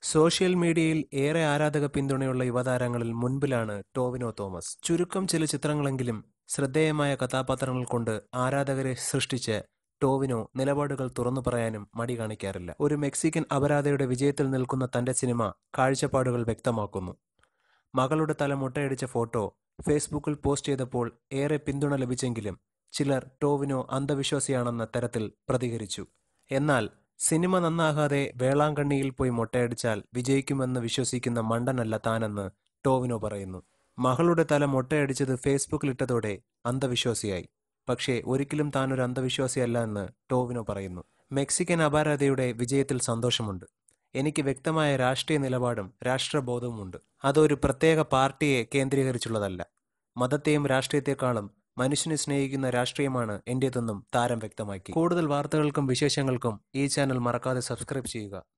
social മീഡിയയിൽ ഏറെ ആരാധക പിന്തുണയുള്ള യുവതാരങ്ങളിൽ മുൻപിലാണ് ടോവിനോ തോമസ് ചുരുക്കം ചില ചിത്രങ്ങളെങ്കിലും ശ്രദ്ധേയമായ കഥാപാത്രങ്ങൾ കൊണ്ട് ആരാധകരെ സൃഷ്ടിച്ച് ടോവിനോ നിലപാടുകൾ തുറന്നു പറയാനും മടി കാണിക്കാറില്ല ഒരു മെക്സിക്കൻ അപരാധയുടെ വിജയത്തിൽ നിൽക്കുന്ന തന്റെ സിനിമ കാഴ്ചപ്പാടുകൾ വ്യക്തമാക്കുന്നു മകളുടെ തല മുട്ടയടിച്ച ഫോട്ടോ ഫേസ്ബുക്കിൽ പോസ്റ്റ് ചെയ്തപ്പോൾ ഏറെ പിന്തുണ ലഭിച്ചെങ്കിലും ചിലർ ടോവിനോ അന്ധവിശ്വാസിയാണെന്ന തരത്തിൽ പ്രതികരിച്ചു എന്നാൽ സിനിമ നന്നാകാതെ വേളാങ്കണ്ണിയിൽ പോയി മുട്ടയടിച്ചാൽ വിജയിക്കുമെന്ന് വിശ്വസിക്കുന്ന മണ്ടനല്ല താനെന്ന് ടോവിനോ പറയുന്നു മകളുടെ തല മുട്ടയടിച്ചത് ഫേസ്ബുക്കിലിട്ടതോടെ അന്ധവിശ്വാസിയായി പക്ഷേ ഒരിക്കലും താനൊരു അന്ധവിശ്വാസിയല്ല എന്ന് ടോവിനോ പറയുന്നു മെക്സിക്കൻ അപാരതയുടെ വിജയത്തിൽ സന്തോഷമുണ്ട് എനിക്ക് വ്യക്തമായ രാഷ്ട്രീയ നിലപാടും രാഷ്ട്രബോധവുമുണ്ട് അതൊരു പ്രത്യേക പാർട്ടിയെ കേന്ദ്രീകരിച്ചുള്ളതല്ല മതത്തെയും രാഷ്ട്രീയത്തെക്കാളും മനുഷ്യനെ സ്നേഹിക്കുന്ന രാഷ്ട്രീയമാണ് എന്റേതെന്നും താരം വ്യക്തമാക്കി കൂടുതൽ വാർത്തകൾക്കും വിശേഷങ്ങൾക്കും ഈ ചാനൽ മറക്കാതെ സബ്സ്ക്രൈബ് ചെയ്യുക